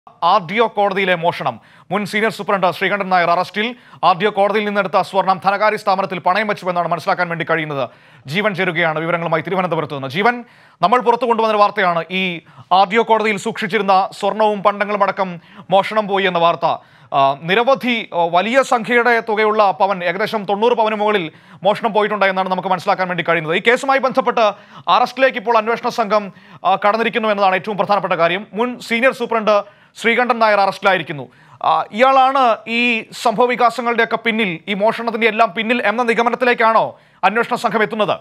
R D O കോടതിയിലെ മോഷണം മുൻ സീനിയർ സൂപ്രണ്ട് ശ്രീകണ്ഠൻ നായർ അറസ്റ്റിൽ ആർ ഡി ഒ കോടതിയിൽ നിന്നെടുത്ത സ്വർണം ധനകാര്യ സ്ഥാപനത്തിൽ പണയം വെച്ചുവെന്നാണ് മനസ്സിലാക്കാൻ വേണ്ടി കഴിയുന്നത് ജീവൻ ചേരുകയാണ് വിവരങ്ങളുമായി തിരുവനന്തപുരത്ത് നിന്ന് ജീവൻ നമ്മൾ പുറത്തു കൊണ്ടുവന്ന ഒരു വാർത്തയാണ് ഈ ആർ ഡി ഒ കോടതിയിൽ സൂക്ഷിച്ചിരുന്ന സ്വർണവും പണ്ടങ്ങളും അടക്കം മോഷണം പോയി എന്ന വാർത്ത ആ, നിരവധി ആ, വലിയ സംഖ്യയുടെ തുകയുള്ള പവൻ ഏകദേശം തൊണ്ണൂറ് പവന് മുകളിൽ മോഷണം പോയിട്ടുണ്ട് എന്നാണ് നമുക്ക് മനസ്സിലാക്കാൻ വേണ്ടി കഴിയുന്നത് ഈ കേസുമായി ബന്ധപ്പെട്ട് അറസ്റ്റിലേക്ക് ഇപ്പോൾ അന്വേഷണ സംഘം ആ, കടന്നിരിക്കുന്നു എന്നതാണ് ഏറ്റവും പ്രധാനപ്പെട്ട കാര്യം മുൻ സീനിയർ സൂപ്രണ്ട് ശ്രീകണ്ഠൻ നായർ അറസ്റ്റിലായിരിക്കുന്നു ആ, ഇയാളാണ് ഈ സംഭവ വികാസങ്ങളുടെയൊക്കെ പിന്നിൽ ഈ മോഷണത്തിന്റെ എല്ലാം പിന്നിൽ എന്ന നിഗമനത്തിലേക്കാണോ അന്വേഷണ സംഘം എത്തുന്നത്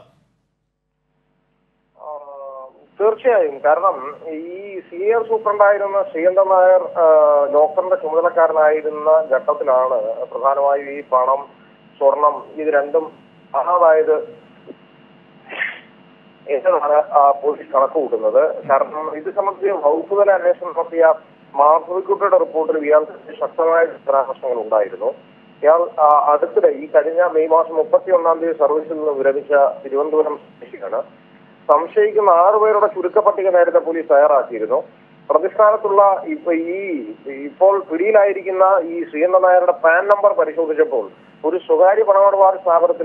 ആ, തീർച്ചയായും കാരണം ഈ സീനിയർ സൂപ്രണ്ടായിരുന്ന ശ്രീകണ്ഠൻ നായർ ആ, ഡോക്ടറിന്റെ ചുമതലക്കാരനായിരുന്ന ഘട്ടത്തിലാണ് പ്രധാനമായും ഈ പണം സ്വർണം ഇത് രണ്ടും കാണാതായത് എന്നതാണ് ആ, പോലീസ് കണക്ക് കൂട്ടുന്നത് കാരണം ഇത് സംബന്ധിച്ച് വകുപ്പ് തല അന്വേഷണം നടത്തിയ മാധവിക്കുട്ടിയുടെ റിപ്പോർട്ടിൽ ഇയാൾക്ക് ശക്തമായ പരാമർശങ്ങൾ ഉണ്ടായിരുന്നു ഇയാൾ ആ, അടുത്തിടെ ഈ കഴിഞ്ഞ മെയ് മാസം മുപ്പത്തി ഒന്നാം തീയതി സർവീസിൽ നിന്ന് വിരമിച്ച തിരുവനന്തപുരം സ്വദേശിയാണ് സംശയിക്കുന്ന ആറുപേരുടെ ചുരുക്കപ്പട്ടിക നേരത്തെ പോലീസ് തയ്യാറാക്കിയിരുന്നു പ്രതിസ്ഥാനത്തുള്ള ഇപ്പൊ ഈ ഇപ്പോൾ പിടിയിലായിരിക്കുന്ന ഈ ശ്രീകണ്ഠൻ നായരുടെ പാൻ നമ്പർ പരിശോധിച്ചപ്പോൾ ഒരു സ്വകാര്യ പണമിടപാട് സ്ഥാപനത്തിൽ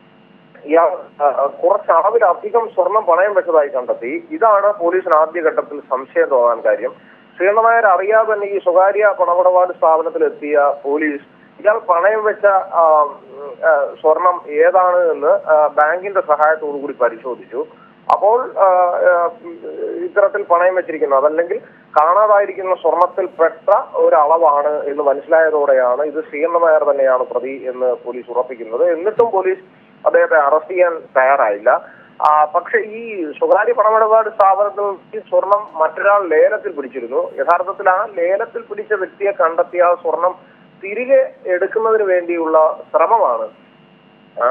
ഇയാൾ ആ, കുറച്ച് അളവിലധികം സ്വർണം പണയം വെച്ചതായി കണ്ടെത്തി ഇതാണ് പോലീസിന് ആദ്യഘട്ടത്തിൽ സംശയം തോന്നാൻ കാര്യം ശ്രീകണ്ഠൻ നായർ അറിയാതെ തന്നെ ഈ സ്വകാര്യ പണമിടപാട് സ്ഥാപനത്തിൽ എത്തിയ പോലീസ് ഇയാൾ പണയം വെച്ച ആ, ഉം, ആ, സ്വർണം ഏതാണ് എന്ന് ആ, ബാങ്കിന്റെ സഹായത്തോടു കൂടി പരിശോധിച്ചു അപ്പോൾ ആ, ആ, ഉം, ഇത്തരത്തിൽ പണയം വെച്ചിരിക്കുന്നു അതല്ലെങ്കിൽ കാണാതായിരിക്കുന്ന സ്വർണത്തിൽ പെട്ട ഒരു അളവാണ് എന്ന് മനസ്സിലായതോടെയാണ് ഇത് ശ്രീകണ്ഠൻ നായർ തന്നെയാണ് പ്രതി എന്ന് പോലീസ് ഉറപ്പിക്കുന്നത് എന്നിട്ടും പോലീസ് അദ്ദേഹത്തെ അറസ്റ്റ് ചെയ്യാൻ തയ്യാറായില്ല ആ, പക്ഷെ ഈ സ്വകാര്യ പണമിടപാട് സ്ഥാപനത്തിൽ ഈ സ്വർണം മറ്റൊരാൾ ലേലത്തിൽ പിടിച്ചിരുന്നു യഥാർത്ഥത്തിൽ ആ ലേലത്തിൽ പിടിച്ച വ്യക്തിയെ കണ്ടെത്തിയ ആ സ്വർണം തിരികെ എടുക്കുന്നതിന് വേണ്ടിയുള്ള ശ്രമമാണ് ആ,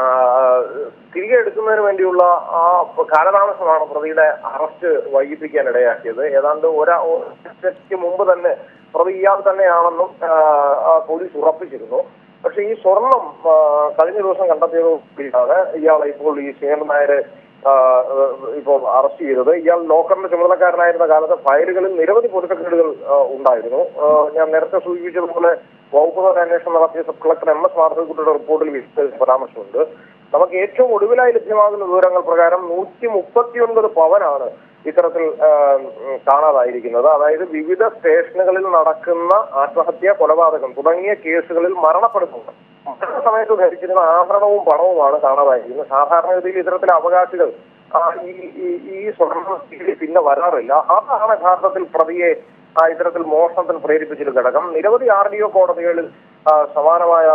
തിരികെ എടുക്കുന്നതിന് വേണ്ടിയുള്ള ആ കാലതാമസമാണ് പ്രതിയുടെ അറസ്റ്റ് വൈകിപ്പിക്കാൻ ഇടയാക്കിയത് ഏതാണ്ട് ഒരാ ഒരാഴ്ചയ്ക്ക് മുമ്പ് തന്നെ പ്രതി ഇയാൾ തന്നെയാണെന്നും ആ, ആ, പോലീസ് ഉറപ്പിച്ചിരുന്നു പക്ഷെ ഈ സ്വർണം ആ, കഴിഞ്ഞ ദിവസം കണ്ടെത്തിയതോടെയാണ് ഇയാളെ ഇപ്പോൾ ഈ ശ്രീകണ്ഠൻ നായരെ ആ, ഇപ്പോൾ അറസ്റ്റ് ചെയ്തത് ഇയാൾ ലോക്കറിന്റെ ചുമതലക്കാരനായിരുന്ന കാലത്ത് ഫയലുകളിൽ നിരവധി പൊരുത്തക്കേടുകൾ ആ, ഉണ്ടായിരുന്നു ആ, ഞാൻ നേരത്തെ സൂചിപ്പിച്ചതുപോലെ വകുപ്പ് തല അന്വേഷണം നടത്തിയ സബ് കളക്ടർ എം എസ് മാധവിക്കുട്ടിയുടെ റിപ്പോർട്ടിൽ വിശദ പരാമർശമുണ്ട് നമുക്ക് ഏറ്റവും ഒടുവിലായി ലഭ്യമാകുന്ന വിവരങ്ങൾ പ്രകാരം നൂറ്റി മുപ്പത്തിയൊൻപത് പവനാണ് ഇത്തരത്തിൽ ആ, ഉം, കാണാതായിരിക്കുന്നത് അതായത് വിവിധ സ്റ്റേഷനുകളിൽ നടക്കുന്ന ആത്മഹത്യ കൊലപാതകം തുടങ്ങിയ കേസുകളിൽ മരണപ്പെടുന്നുണ്ട് മരണ സമയത്ത് ധരിച്ചിരുന്ന ആഭരണവും പണവുമാണ് കാണാതായിരിക്കുന്നത് സാധാരണഗതിയിൽ ഇത്തരത്തിൽ അവകാശികൾ ആ, ഈ ഈ- ഈ സ്വർണ്ണം തിരികെ പിന്നെ വരാറില്ല അതാണ് യഥാർത്ഥത്തിൽ പ്രതിയെ ആ, ഇത്തരത്തിൽ മോഷണത്തിന് പ്രേരിപ്പിച്ചൊരു ഘടകം നിരവധി ആർ ഡി ഒ കോടതികളിൽ ആ, സമാനമായ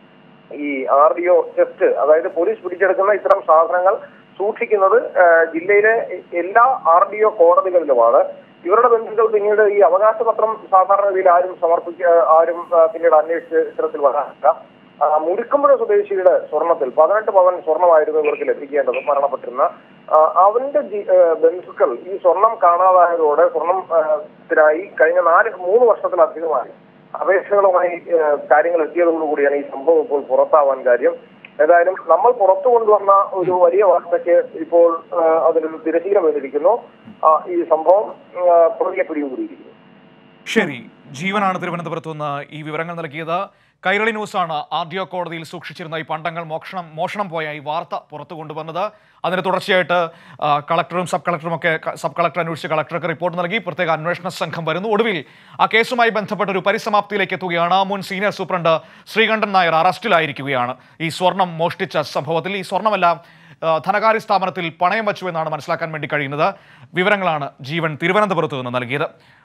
ഈ ആർ ഡി ഒ ടെസ്റ്റ് അതായത് പോലീസ് പിടിച്ചെടുക്കുന്ന ഇത്തരം സാധനങ്ങൾ സൂക്ഷിക്കുന്നത് ആ, ജില്ലയിലെ എല്ലാ ആർ ഡി ഒ കോടതികളിലുമാണ് ഇവരുടെ ബന്ധുക്കൾ പിന്നീട് ഈ അവകാശപത്രം സാധാരണഗതിയിൽ ആരും സമർപ്പിക്ക ആരും ആ, പിന്നീട് അന്വേഷിച്ച് ഇത്തരത്തിൽ വരാറില്ല ആ, മുരിക്കുമ്പുഴ സ്വദേശിയുടെ സ്വർണത്തിൽ പതിനെട്ട് പവൻ സ്വർണമായിരുന്നു ഇവർക്ക് ലഭിക്കേണ്ടത് മരണപ്പെട്ടിരുന്ന ആ, അവന്റെ ജി- ആ, ബന്ധുക്കൾ ഈ സ്വർണം കാണാതായതോടെ സ്വർണം ആ, ത്തിനായി കഴിഞ്ഞ നാല് മൂന്ന് വർഷത്തിലധികമായി അപേക്ഷകളുമായി ആ, കാര്യങ്ങൾ എത്തിയതോടുകൂടിയാണ് ഈ സംഭവം ഇപ്പോൾ പുറത്താവാൻ കാര്യം ഏതായാലും നമ്മൾ പുറത്തു കൊണ്ടുവന്ന ഒരു വലിയ വാർത്തയ്ക്ക് ഇപ്പോൾ ആ, അതിനൊരു തിരശീല വന്നിരിക്കുന്നു ആ, ഈ സംഭവം ആ, പ്രതിയെ പിടികൂടിയിരിക്കുന്നു ശരി ജീവനാണ് തിരുവനന്തപുരത്ത് നിന്ന് ഈ വിവരങ്ങൾ നൽകിയത് കൈരളി ന്യൂസാണ് ആർ ഡി ഒ കോടതിയിൽ സൂക്ഷിച്ചിരുന്ന ഈ പണ്ടങ്ങൾ മോഷണം മോഷണം പോയ ഈ വാർത്ത പുറത്തു കൊണ്ടുവന്നത് അതിന് തുടർച്ചയായിട്ട് ആ, കളക്ടറും സബ് കളക്ടറും ഒക്കെ ക- സബ് കളക്ടർ അന്വേഷിച്ച് കളക്ടർക്ക് റിപ്പോർട്ട് നൽകി പ്രത്യേക അന്വേഷണ സംഘം വരുന്നു ഒടുവിൽ ആ കേസുമായി ബന്ധപ്പെട്ട ഒരു പരിസമാപ്തിയിലേക്ക് എത്തുകയാണ് മുൻ സീനിയർ സൂപ്രണ്ട് ശ്രീകണ്ഠൻ നായർ അറസ്റ്റിലായിരിക്കുകയാണ് ഈ സ്വർണം മോഷ്ടിച്ച സംഭവത്തിൽ ഈ സ്വർണമെല്ലാം ആ, ധനകാര്യ സ്ഥാപനത്തിൽ പണയം വച്ചു എന്നാണ് മനസ്സിലാക്കാൻ വേണ്ടി കഴിയുന്നത് വിവരങ്ങളാണ് ജീവൻ തിരുവനന്തപുരത്ത് നിന്ന് നൽകിയത്